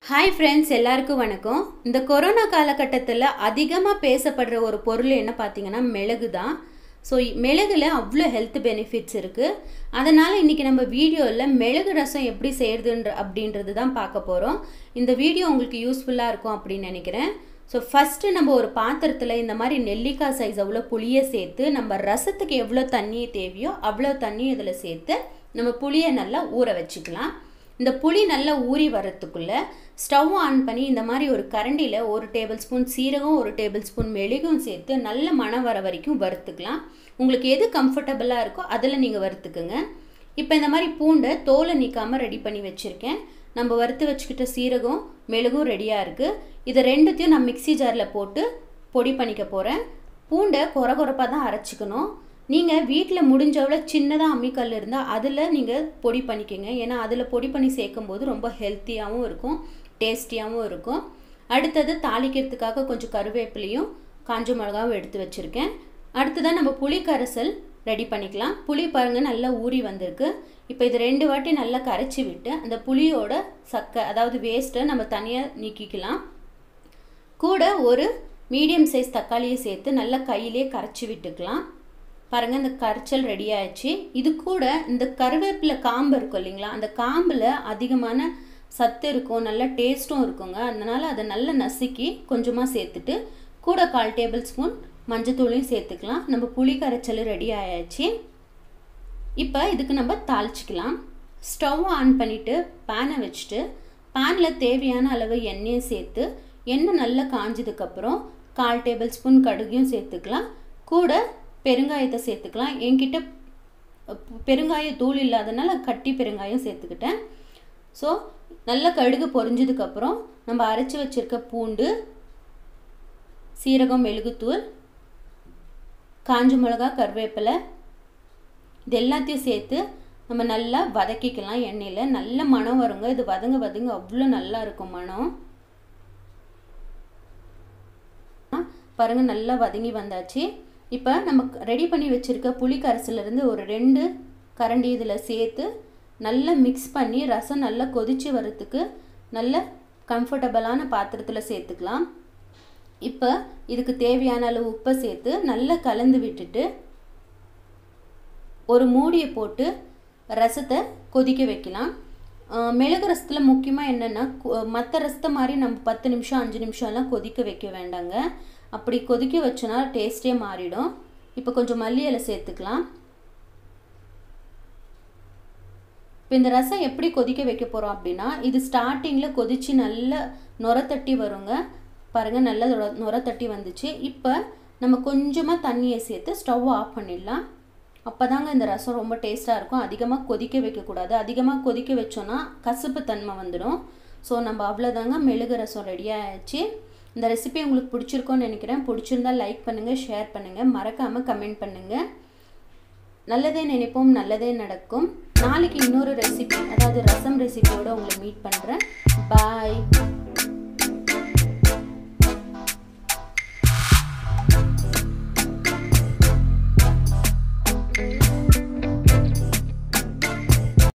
hi friends எல்லாருக்கும் வணக்கம் இந்த கொரோனா காலகட்டத்தில் அதிகமாக பேசப்படுற ஒரு பொருள் என்ன பார்த்தீங்கன்னா மிளகு தான் ஸோ மிளகுல அவ்வளோ ஹெல்த் பெனிஃபிட்ஸ் இருக்குது அதனால் இன்றைக்கி நம்ம வீடியோவில் மிளகு ரசம் எப்படி செய்கிறதுன்ற அப்படின்றது தான் பார்க்க போகிறோம் இந்த வீடியோ உங்களுக்கு யூஸ்ஃபுல்லாக இருக்கும் அப்படின்னு நினைக்கிறேன் ஸோ ஃபஸ்ட்டு நம்ம ஒரு பாத்திரத்தில் இந்த மாதிரி நெல்லிக்காய் சைஸ் அவ்வளோ புளியை சேர்த்து நம்ம ரசத்துக்கு எவ்வளோ தண்ணி தேவையோ அவ்வளோ தண்ணி இதில் சேர்த்து நம்ம புளியை நல்லா ஊற வச்சுக்கலாம் இந்த புளி நல்லா ஊறி வரத்துக்குள்ளே ஸ்டவ் ஆன் பண்ணி இந்த மாதிரி ஒரு கரண்டியில் ஒரு டேபிள் ஸ்பூன் சீரகம் ஒரு டேபிள் ஸ்பூன் மெழுகும் சேர்த்து நல்ல மணம் வர வரைக்கும் வறுத்துக்கலாம் உங்களுக்கு எது கம்ஃபர்டபுளாக இருக்கோ அதில் நீங்கள் வறுத்துக்குங்க இப்போ இந்த மாதிரி பூண்டை தோலை நீக்காமல் ரெடி பண்ணி வச்சுருக்கேன் நம்ம வறுத்து வச்சுக்கிட்ட சீரகம் மெழுகும் ரெடியாக இருக்குது இதை ரெண்டுத்தையும் நான் மிக்சி ஜாரில் போட்டு பொடி பண்ணிக்க போகிறேன் பூண்டை குறை குறைப்பாக தான் அரைச்சிக்கணும் நீங்கள் வீட்டில் முடிஞ்சவள சின்னதாக அம்மிக்கல் இருந்தால் அதில் நீங்கள் பொடி பண்ணிக்கோங்க ஏன்னா அதில் பொடி பண்ணி சேர்க்கும் போது ரொம்ப ஹெல்த்தியாகவும் இருக்கும் டேஸ்டியாகவும் இருக்கும் அடுத்தது தாளிக்கிறதுக்காக கொஞ்சம் கருவேப்பிலையும் காஞ்ச மிளகாவும் எடுத்து வச்சுருக்கேன் அடுத்ததான் நம்ம புளி கரைசல் ரெடி பண்ணிக்கலாம் புளி பாருங்கள் நல்லா ஊறி வந்திருக்கு இப்போ இது ரெண்டு வாட்டி நல்லா கரைச்சி விட்டு அந்த புளியோட சக்கை அதாவது வேஸ்ட்டை நம்ம தனியாக நீக்கிக்கலாம் கூட ஒரு மீடியம் சைஸ் தக்காளியை சேர்த்து நல்லா கையிலே கரைச்சி விட்டுக்கலாம் பாருங்கள் இந்த கரைச்சல் ரெடி ஆயிடுச்சு இது கூட இந்த கருவேப்பிலை காம்பு இருக்கும் இல்லைங்களா அந்த காம்பில் அதிகமான சத்து இருக்கும் நல்ல டேஸ்ட்டும் இருக்குங்க அதனால் அதை நல்லா நசுக்கி கொஞ்சமாக சேர்த்துட்டு கூட கால் டேபிள் ஸ்பூன் மஞ்சத்தூளையும் சேர்த்துக்கலாம் நம்ம புளி கரைச்சல் ரெடி ஆயாச்சு இப்போ இதுக்கு நம்ம தாளிச்சிக்கலாம் ஸ்டவ் ஆன் பண்ணிவிட்டு பேனை வச்சுட்டு பேனில் தேவையான அளவு எண்ணெயை சேர்த்து எண்ணெய் நல்லா காஞ்சதுக்கப்புறம் கால் டேபிள் ஸ்பூன் கடுகையும் சேர்த்துக்கலாம் கூட பெருங்காயத்தை சேர்த்துக்கலாம் என்கிட்ட பெருங்காய தூள் இல்லாதனால கட்டி பெருங்காயம் சேர்த்துக்கிட்டேன் ஸோ நல்ல கடுகு பொரிஞ்சதுக்கப்புறம் நம்ம அரைச்சி வச்சுருக்க பூண்டு சீரகம் மெழுகுத்தூள் காஞ்ச மிளகா கருவேப்பிலை இது எல்லாத்தையும் சேர்த்து நம்ம நல்லா வதக்கிக்கலாம் எண்ணெயில் நல்ல மனம் வருங்க இது வதங்க வதங்க அவ்வளோ நல்லா இருக்கும் மனம் பாருங்கள் நல்லா வதங்கி வந்தாச்சு இப்போ நம்ம ரெடி பண்ணி வச்சுருக்க புளி கரைசலேருந்து ஒரு ரெண்டு கரண்டி இதில் சேர்த்து நல்லா மிக்ஸ் பண்ணி ரசம் நல்லா கொதித்து வரத்துக்கு நல்ல கம்ஃபர்டபுளான பாத்திரத்தில் சேர்த்துக்கலாம் இப்போ இதுக்கு தேவையான அளவு உப்பை சேர்த்து நல்லா கலந்து விட்டுட்டு ஒரு மூடியை போட்டு ரசத்தை கொதிக்க வைக்கலாம் மிளகு ரசத்தில் முக்கியமாக என்னென்னா மற்ற ரசத்தை மாதிரி நம்ம பத்து நிமிஷம் அஞ்சு நிமிஷம்லாம் கொதிக்க வைக்க வேண்டாங்க அப்படி கொதிக்க வச்சோன்னா டேஸ்ட்டே மாறிடும் இப்போ கொஞ்சம் மல்லி இலை சேர்த்துக்கலாம் இப்போ இந்த ரசம் எப்படி கொதிக்க வைக்க போகிறோம் அப்படின்னா இது ஸ்டார்டிங்கில் கொதித்து நல்ல நுர தட்டி வருங்க பாருங்கள் நல்ல நுர தட்டி வந்துச்சு இப்போ நம்ம கொஞ்சமாக தண்ணியை சேர்த்து ஸ்டவ் ஆஃப் பண்ணிடலாம் அப்போ தாங்க இந்த ரசம் ரொம்ப டேஸ்ட்டாக இருக்கும் அதிகமாக கொதிக்க வைக்கக்கூடாது அதிகமாக கொதிக்க வச்சோன்னா கசப்பு தன்மை வந்துடும் ஸோ நம்ம அவ்வளோதாங்க மெழுகு ரசம் ரெடியாக ஆயிடுச்சு இந்த ரெசிபி உங்களுக்கு பிடிச்சிருக்கோன்னு நினைக்கிறேன் பிடிச்சிருந்தா லைக் பண்ணுங்கள் ஷேர் பண்ணுங்கள் மறக்காமல் கமெண்ட் பண்ணுங்கள் நல்லதே நினைப்போம் நல்லதே நடக்கும் நாளைக்கு இன்னொரு ரெசிபி அதாவது ரசம் ரெசிபியோடு உங்களை மீட் பண்ணுறேன் பாய்